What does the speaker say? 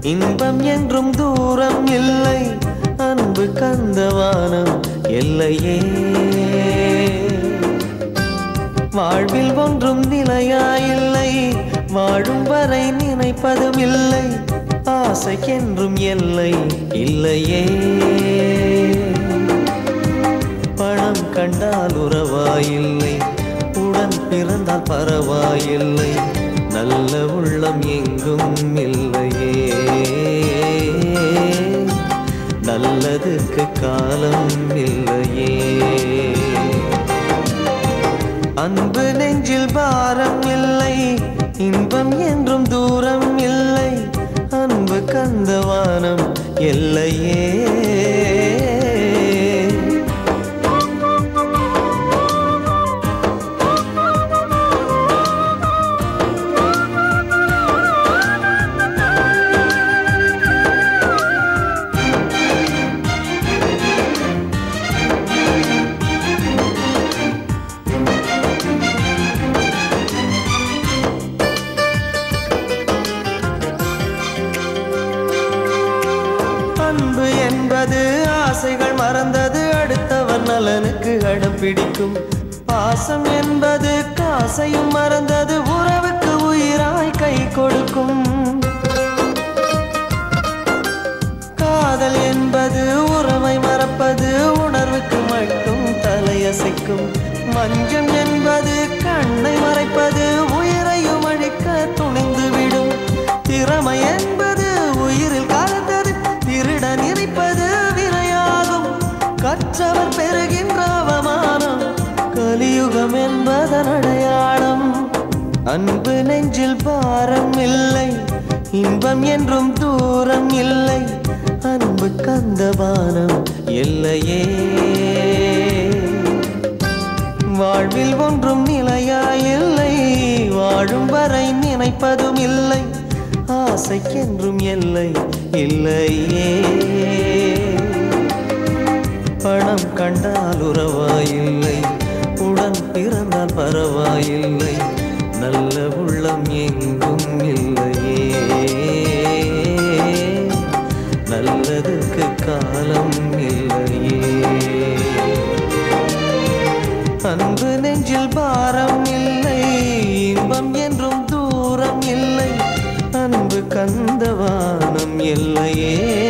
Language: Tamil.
இன்பம் என்றும் தூரம் இல்லை அன்பு கந்தவானம் எல்லையே வாழ்வில் ஒன்றும் நிலையாயில்லை வாழும் வரை நினைப்பதும் இல்லை ஆசைக்கென்றும் எல்லை இல்லையே பணம் கண்டால் உறவாயில்லை உடன் பிறந்தால் பரவாயில்லை நல்ல உள்ளம் எங்கும் இல்லையே நல்லதுக்கு காலம் இல்லையே அன்பு நெஞ்சில் பாரம் இல்லை இன்பம் என்றும் தூரம் இல்லை அன்பு கந்தவானம் எல்லையே அன்பு என்பது ஆசைகள் மறந்தது அடுத்தவன் நலனுக்கு அடம் பிடிக்கும் பாசம் என்பது காசையும் மறந்தது உறவுக்கு உயிராய் கை கொடுக்கும் காதல் என்பது உறவை மறப்பது உணர்வுக்கு மட்டும் தலையசைக்கும் மஞ்சம் என்பது கண்ணை மறைப்பது உயிரையும் அழிக்க துணிந்து விடும் திறமை என்பது உயிரில் கலந்தது திருட நினைப்பது வினையாகும் கற்றவர் பெறுகின்ற அவமானம் கலியுகம் என்பதன் அடையாளம் அன்பு நெஞ்சில் பாரம் இல்லை இன்பம் என்றும் தூரம் இல்லை அன்பு கந்தவானம் எல்லையே வாழ்வில் ஒன்றும் நிலையாயில்லை வாழும் வரை நினைப்பதும் இல்லை ஆசைக்கென்றும் எல்லை இல்லையே பணம் கண்டால் உறவாயில்லை உடன் பிறந்தால் பரவாயில்லை நல்ல உள்ளம் எங்கும் இல்லையே நல்லதுக்கு காலம் இல்லையே அன்பு நெஞ்சில் பாரம் இல்லை இன்பம் என்றும் தூரம் இல்லை அன்பு கந்தவானம் எல்லையே